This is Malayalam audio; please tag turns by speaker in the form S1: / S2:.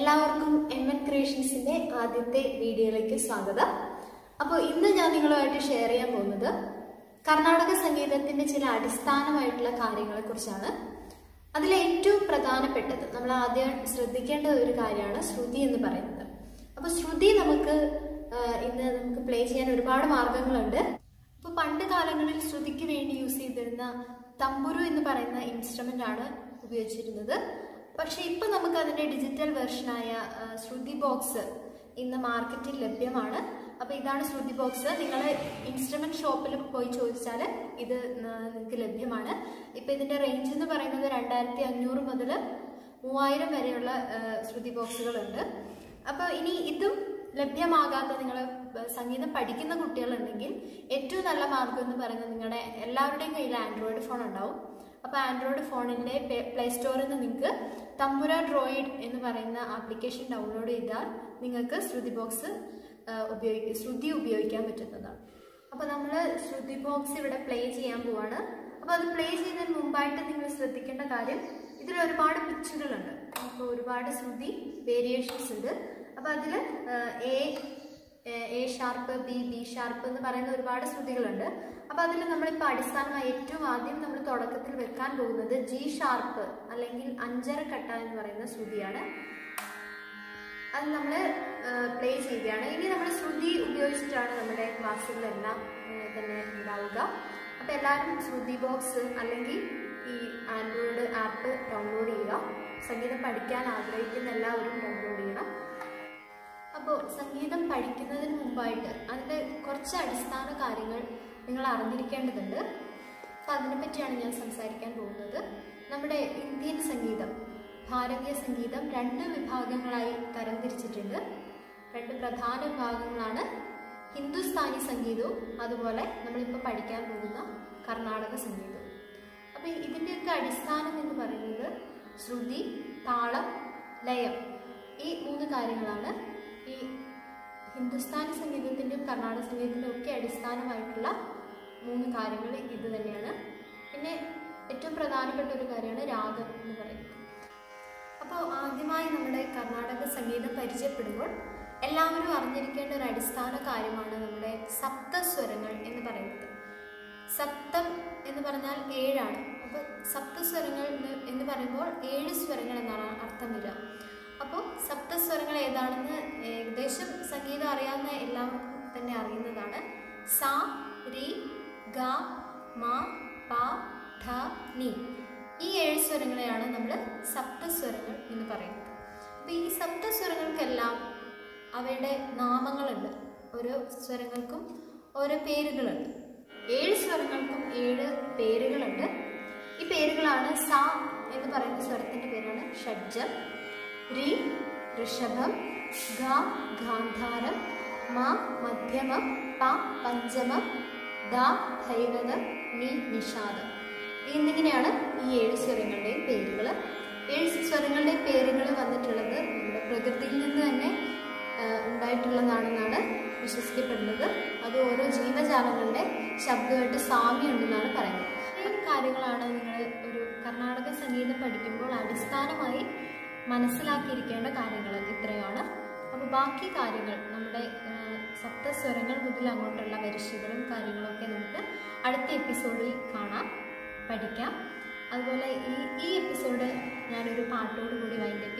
S1: എല്ലാവർക്കും എം എൻ ക്രിയേഷൻസിന്റെ ആദ്യത്തെ വീഡിയോയിലേക്ക് സ്വാഗതം അപ്പോൾ ഇന്ന് ഞാൻ നിങ്ങളുമായിട്ട് ഷെയർ ചെയ്യാൻ പോകുന്നത് കർണാടക സംഗീതത്തിന്റെ ചില അടിസ്ഥാനമായിട്ടുള്ള കാര്യങ്ങളെ കുറിച്ചാണ് അതിൽ ഏറ്റവും പ്രധാനപ്പെട്ടത് നമ്മൾ ആദ്യം ശ്രദ്ധിക്കേണ്ട ഒരു കാര്യമാണ് ശ്രുതി എന്ന് പറയുന്നത് അപ്പോൾ ശ്രുതി നമുക്ക് ആ, ഇന്ന് നമുക്ക് പ്ലേ ചെയ്യാൻ ഒരുപാട് മാർഗങ്ങളുണ്ട് അപ്പോൾ പണ്ട് കാലങ്ങളിൽ ശ്രുതിക്ക് വേണ്ടി യൂസ് ചെയ്തിരുന്ന തമ്പുരു എന്ന് പറയുന്ന ഇൻസ്ട്രുമെന്റ് ആണ് ഉപയോഗിച്ചിരുന്നത് പക്ഷെ ഇപ്പൊ നമുക്ക് അതിന്റെ ഡിജിറ്റൽ വെർഷനായ ആ, ശ്രുതി ബോക്സ് ഇന്ന് മാർക്കറ്റിൽ ലഭ്യമാണ് അപ്പൊ ഇതാണ് ശ്രുതി ബോക്സ് നിങ്ങൾ ഇൻസ്ട്രുമെന്റ് ഷോപ്പിൽ പോയി ചോദിച്ചാൽ ഇത് ന- നിങ്ങൾക്ക് ലഭ്യമാണ് ഇപ്പൊ ഇതിന്റെ റേഞ്ച് എന്ന് പറയുന്നത് രണ്ടായിരത്തി അഞ്ഞൂറ് മുതൽ മൂവായിരം വരെയുള്ള ആ, ശ്രുതി ബോക്സുകളുണ്ട് അപ്പൊ ഇനി ഇതും ലഭ്യമാകാത്ത നിങ്ങൾ സംഗീതം പഠിക്കുന്ന കുട്ടികളുണ്ടെങ്കിൽ ഏറ്റവും നല്ല മാർഗം എന്ന് പറയുന്നത് നിങ്ങളുടെ എല്ലാവരുടെയും കയ്യിൽ ആൻഡ്രോയിഡ് ഫോൺ ഉണ്ടാവും അപ്പോൾ ആൻഡ്രോയിഡ് ഫോണിൻ്റെ പ്ലേ സ്റ്റോറിൽ നിന്ന് നിങ്ങൾക്ക് തമ്പുര ഡ്രോയിഡ് എന്ന് പറയുന്ന ആപ്ലിക്കേഷൻ ഡൗൺലോഡ് ചെയ്താൽ നിങ്ങൾക്ക് ശ്രുതി ബോക്സ് ഉപയോഗി ശ്രുതി ഉപയോഗിക്കാൻ പറ്റുന്നതാണ് അപ്പോൾ നമ്മൾ ശ്രുതി ബോക്സ് ഇവിടെ പ്ലേ ചെയ്യാൻ പോവാണ് അപ്പോൾ അത് പ്ലേ ചെയ്യുന്നതിന് മുമ്പായിട്ട് നിങ്ങൾ ശ്രദ്ധിക്കേണ്ട കാര്യം ഇതിൽ ഒരുപാട് പിച്ചുകളുണ്ട് അപ്പോൾ ഒരുപാട് ശ്രുതി വേരിയേഷൻസ് ഉണ്ട് അപ്പോൾ അതിൽ A A sharp B B sharp എന്ന് പറയുന്ന ഒരുപാട് ശ്രുതികളുണ്ട് അപ്പോൾ അതിൽ നമ്മളിപ്പോൾ അടിസ്ഥാനമായി ഏറ്റവും ആദ്യം നമ്മൾ തുടക്കത്തിൽ വെക്കാൻ പോകുന്നത് ജി ഷാർപ്പ് അല്ലെങ്കിൽ അഞ്ചര കട്ട എന്ന് പറയുന്ന ശ്രുതിയാണ് അത് നമ്മൾ പ്ലേ ചെയ്യുകയാണ് ഇനി നമ്മൾ ശ്രുതി ഉപയോഗിച്ചിട്ടാണ് നമ്മുടെ ക്ലാസ്സുകളെല്ലാം ഏഹ്, തന്നെ ഉണ്ടാവുക അപ്പോൾ എല്ലാവരും ശ്രുതി ബോക്സ് അല്ലെങ്കിൽ ഈ ആൻഡ്രോയിഡ് ആപ്പ് ഡൗൺലോഡ് ചെയ്യുക സംഗീതം പഠിക്കാൻ ആഗ്രഹിക്കുന്ന എല്ലാവരും ഡൗൺലോഡ് ചെയ്യണം അപ്പോൾ സംഗീതം പഠിക്കുന്നതിന് മുമ്പായിട്ട് അതിൻ്റെ കുറച്ച് അടിസ്ഥാന കാര്യങ്ങൾ നിങ്ങൾ അറിഞ്ഞിരിക്കേണ്ടതുണ്ട് അപ്പോൾ അതിനെപ്പറ്റിയാണ് ഞാൻ സംസാരിക്കാൻ പോകുന്നത് നമ്മുടെ ഇന്ത്യൻ സംഗീതം ഭാരതീയ സംഗീതം രണ്ട് വിഭാഗങ്ങളായി തരംതിരിച്ചിട്ടുണ്ട് രണ്ട് പ്രധാന വിഭാഗങ്ങളാണ് ഹിന്ദുസ്ഥാനി സംഗീതവും അതുപോലെ നമ്മളിപ്പോൾ പഠിക്കാൻ പോകുന്ന കർണാടക സംഗീതവും അപ്പോൾ ഇതിൻ്റെയൊക്കെ അടിസ്ഥാനം എന്ന് പറയുന്നത് ശ്രുതി താളം ലയം ഈ മൂന്ന് കാര്യങ്ങളാണ് ഈ ഹിന്ദുസ്ഥാനി സംഗീതത്തിൻ്റെയും കർണാടക സംഗീതത്തിൻ്റെയും ഒക്കെ അടിസ്ഥാനമായിട്ടുള്ള മൂന്ന് കാര്യങ്ങൾ ഇത് തന്നെയാണ് പിന്നെ ഏറ്റവും പ്രധാനപ്പെട്ട ഒരു കാര്യമാണ് രാഗം എന്ന് പറയുന്നത് അപ്പോൾ ആദ്യമായി നമ്മുടെ കർണാടക സംഗീതം പരിചയപ്പെടുമ്പോൾ എല്ലാവരും അറിഞ്ഞിരിക്കേണ്ട ഒരു അടിസ്ഥാന കാര്യമാണ് നമ്മുടെ സപ്തസ്വരങ്ങൾ എന്ന് പറയുന്നത് സപ്തം എന്ന് പറഞ്ഞാൽ ഏഴാണ് അപ്പോൾ സപ്തസ്വരങ്ങൾ എന്ന് എന്ന് പറയുമ്പോൾ ഏഴ് സ്വരങ്ങൾ എന്നാണ് അർത്ഥം വരിക അപ്പോൾ സപ്തസ്വരങ്ങൾ ഏതാണെന്ന് ഏകദേശം സംഗീതം അറിയാവുന്ന എല്ലാവർക്കും തന്നെ അറിയുന്നതാണ് സ രി ഗ മ പ ധ നി ഈ ഏഴ് സ്വരങ്ങളെയാണ് നമ്മൾ സപ്തസ്വരങ്ങൾ എന്ന് പറയുന്നത് അപ്പോൾ ഈ സപ്തസ്വരങ്ങൾക്കെല്ലാം അവയുടെ നാമങ്ങളുണ്ട് ഓരോ സ്വരങ്ങൾക്കും ഓരോ പേരുകളുണ്ട് ഏഴ് സ്വരങ്ങൾക്കും ഏഴ് പേരുകളുണ്ട് ഈ പേരുകളാണ് സ എന്ന് പറയുന്ന സ്വരത്തിൻ്റെ പേരാണ് ഷഡ്ജം രി ഋഷഭം ഗ ഗാന്ധാരം മ മധ്യമം പ പഞ്ചമം ദ ധൈവതം നി നിഷാദം എന്നിങ്ങനെയാണ് ഈ ഏഴ് സ്വരങ്ങളുടെയും പേരുകൾ ഏഴ് സ്വരങ്ങളുടെയും പേരുകൾ വന്നിട്ടുള്ളത് നമ്മുടെ പ്രകൃതിയിൽ നിന്ന് തന്നെ ആ, ഉണ്ടായിട്ടുള്ളതാണെന്നാണ് വിശ്വസിക്കപ്പെടുന്നത് അത് ഓരോ ജീവജാലങ്ങളുടെ ശബ്ദമായിട്ട് സാമ്യമുണ്ടെന്നാണ് പറയുന്നത് ഇത്രയും കാര്യങ്ങളാണ് നിങ്ങൾ ഒരു കർണാടക സംഗീതം പഠിക്കുമ്പോൾ അടിസ്ഥാനമായി മനസ്സിലാക്കിയിരിക്കേണ്ട കാര്യങ്ങൾ ഇത്രയാണ് അപ്പോൾ ബാക്കി കാര്യങ്ങൾ നമ്മുടെ ആ, സപ്തസ്വരങ്ങൾ മുതൽ അങ്ങോട്ടുള്ള വരിശകളും കാര്യങ്ങളൊക്കെ നമുക്ക് അടുത്ത എപ്പിസോഡിൽ കാണാം പഠിക്കാം അതുപോലെ ഈ ഈ എപ്പിസോഡ് ഞാനൊരു പാട്ടോട് കൂടി വൈൻഡപ്പ്